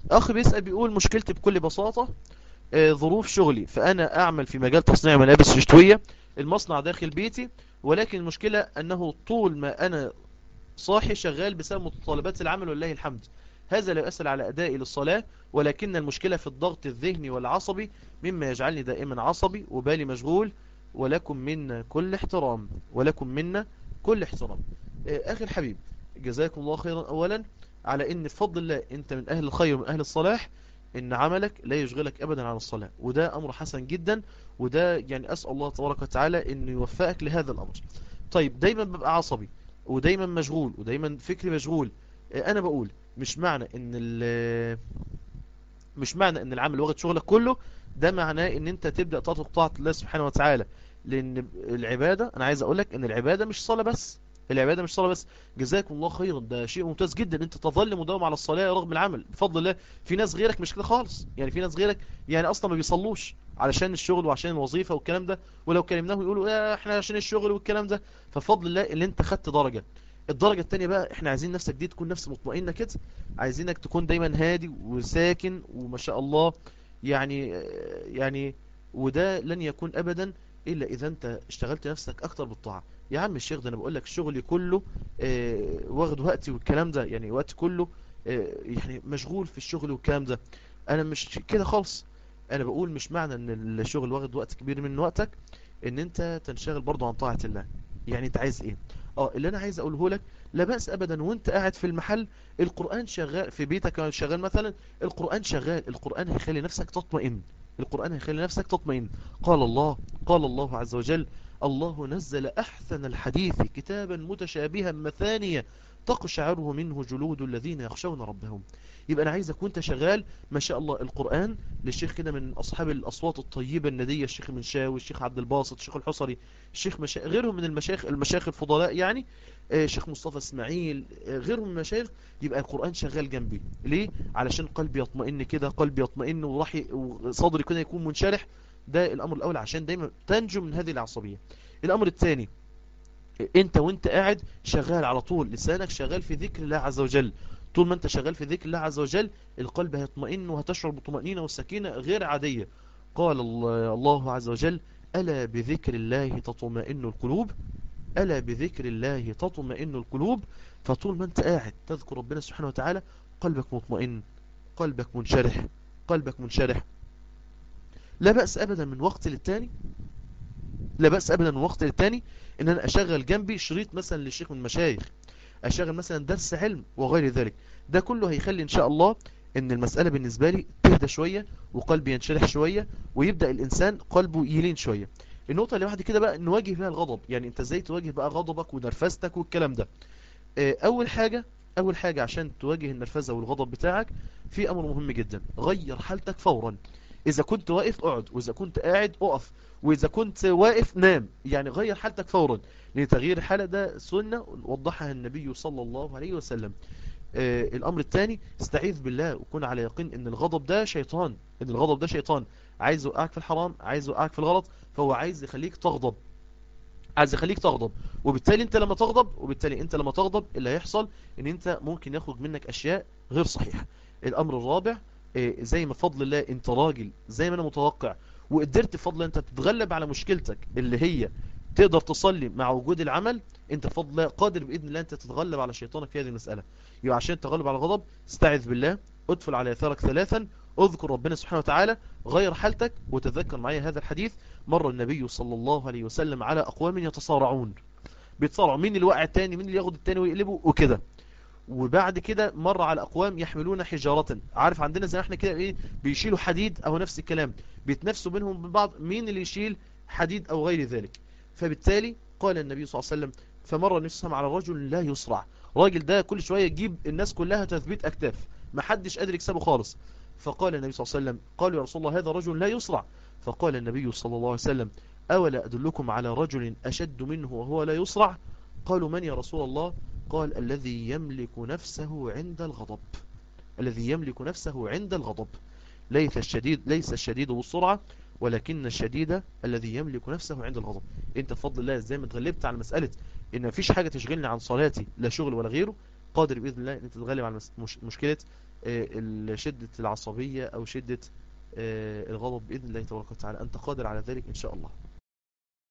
اخ بيسأل بيقول مشكلتي بكل بساطة آه، ظروف شغلي فانا اعمل في مجال تصنيع ملابس شتوية المصنع داخل بيتي ولكن المشكلة انه طول ما انا صاحي شغال بسبب متطلبات العمل ولله الحمد هذا لا يؤثر على أدائي للصلاة ولكن المشكلة في الضغط الذهني والعصبي مما يجعلني دائما عصبي وبالي مشغول ولكم منا كل احترام ولكم منا كل احترام آه، أخي الحبيب جزاكم الله خيرا أولا على ان بفضل الله انت من اهل الخير ومن اهل الصلاح ان عملك لا يشغلك ابدا عن الصلاة وده امر حسن جدا وده يعني اسأل الله تبارك وتعالى انه يوفقك لهذا الامر طيب دايما ببقى عصبي ودايما مشغول ودايما فكري مشغول آه، انا بقول مش معنى ان ال مش معنى ان العمل واخد شغلك كله ده معناه ان انت تبدأ تطلق طاعة الله سبحانه وتعالى لان العبادة انا عايز اقولك ان العبادة مش صلاة بس العبادة مش صلاة بس جزاكم الله خيرا ده شيء ممتاز جدا انت تظل مداوم على الصلاة رغم العمل بفضل الله في ناس غيرك مش كده خالص يعني في ناس غيرك يعني اصلا ما بيصلوش علشان الشغل وعشان الوظيفة والكلام ده ولو كلمناهم يقولوا اه احنا عشان الشغل والكلام ده ففضل الله اللي انت خدت درجة الدرجة التانية بقى احنا عايزين نفسك دي تكون نفس مطمئنة كده عايزينك تكون دايما هادي وساكن وما شاء الله يعني يعني وده لن يكون ابدا الا اذا انت اشتغلت نفسك اكتر بالطاعة يا عم الشيخ ده انا بقول لك شغلي كله اه واخد وقتي والكلام ده يعني وقت كله اه يعني مشغول في الشغل والكلام ده انا مش كده خالص انا بقول مش معنى ان الشغل واخد وقت كبير من وقتك ان انت تنشغل برضو عن طاعة الله يعني انت عايز ايه اه اللي انا عايز اقوله لك لا بأس ابدا وانت قاعد في المحل القرآن شغال في بيتك شغال مثلا القرآن شغال القرآن هيخلي نفسك تطمئن القرآن هيخلي نفسك تطمئن قال الله قال الله عز وجل الله نزل أحسن الحديث كتابا متشابها مثانية تقشعره منه جلود الذين يخشون ربهم يبقى أنا عايزك وانت شغال ما شاء الله القرآن للشيخ كده من أصحاب الأصوات الطيبة الندية الشيخ منشاوي الشيخ عبد الباسط الشيخ الحصري الشيخ مشا... غيرهم من المشايخ المشايخ الفضلاء يعني الشيخ مصطفى اسماعيل غيرهم من المشايخ يبقى القرآن شغال جنبي ليه؟ علشان قلبي يطمئن كده قلبي يطمئن وراحي وصدري كده يكون منشرح ده الأمر الأول عشان دايما تنجو من هذه العصبية الأمر الثاني انت وانت قاعد شغال على طول لسانك شغال في ذكر الله عز وجل طول ما انت شغال في ذكر الله عز وجل القلب هيطمئن وهتشعر بالطمأنينة والسكينة غير عادية قال الله عز وجل ألا بذكر الله تطمئن القلوب ألا بذكر الله تطمئن القلوب فطول ما انت قاعد تذكر ربنا سبحانه وتعالى قلبك مطمئن قلبك منشرح قلبك منشرح لا بأس أبدا من وقت للتاني لا بأس أبدا من وقت للتاني ان انا اشغل جنبي شريط مثلا للشيخ من المشايخ اشغل مثلا درس علم وغير ذلك ده كله هيخلي ان شاء الله ان المسألة بالنسبة لي تهدى شوية وقلبي ينشرح شوية ويبدأ الانسان قلبه يلين شوية النقطة اللي بعد كده بقى نواجه بها الغضب يعني انت ازاي تواجه بقى غضبك ونرفزتك والكلام ده اول حاجة اول حاجة عشان تواجه النرفزة والغضب بتاعك في امر مهم جدا غير حالتك فورا اذا كنت واقف اقعد واذا كنت قاعد اقف واذا كنت واقف نام يعني غير حالتك فورا لان تغيير الحالة ده سنة وضحها النبي صلى الله عليه وسلم آه الامر الثاني استعيذ بالله وكون على يقين ان الغضب ده شيطان ان الغضب ده شيطان عايز يوقعك في الحرام عايز يوقعك في الغلط فهو عايز يخليك تغضب عايز يخليك تغضب وبالتالي انت لما تغضب وبالتالي انت لما تغضب اللي هيحصل ان انت ممكن يخرج منك اشياء غير صحيحة الامر الرابع آه زي ما فضل الله انت راجل زي ما انا متوقع وقدرت بفضل انت تتغلب على مشكلتك اللي هي تقدر تصلي مع وجود العمل انت بفضل الله قادر باذن الله انت تتغلب على شيطانك في هذه المسألة يبقى عشان تغلب على الغضب استعذ بالله ادفل على يثارك ثلاثا اذكر ربنا سبحانه وتعالى غير حالتك وتذكر معي هذا الحديث مر النبي صلى الله عليه وسلم على اقوام يتصارعون بيتصارعوا مين اللي وقع التاني مين اللي ياخد التاني ويقلبه وكده وبعد كده مر على اقوام يحملون حجارة عارف عندنا زي احنا كده ايه بيشيلوا حديد او نفس الكلام بيتنافسوا بينهم من بعض مين اللي يشيل حديد او غير ذلك فبالتالي قال النبي صلى الله عليه وسلم فمر النبي صلى الله عليه وسلم على رجل لا يصرع راجل ده كل شوية يجيب الناس كلها تثبيت اكتاف ما حدش قادر يكسبه خالص فقال النبي صلى الله عليه وسلم قالوا يا رسول الله هذا رجل لا يصرع فقال النبي صلى الله عليه وسلم أولا أدلكم على رجل أشد منه وهو لا يصرع قالوا من يا رسول الله قال الذي يملك نفسه عند الغضب الذي يملك نفسه عند الغضب ليس الشديد ليس الشديد بالسرعة ولكن الشديد الذي يملك نفسه عند الغضب انت بفضل الله ازاي ما اتغلبت على مسألة ان مفيش حاجة تشغلني عن صلاتي لا شغل ولا غيره قادر بإذن الله ان انت تتغلب على مشكلة آه، شدة العصبية او شدة آه، الغضب بإذن الله تبارك وتعالى أنت قادر على ذلك إن شاء الله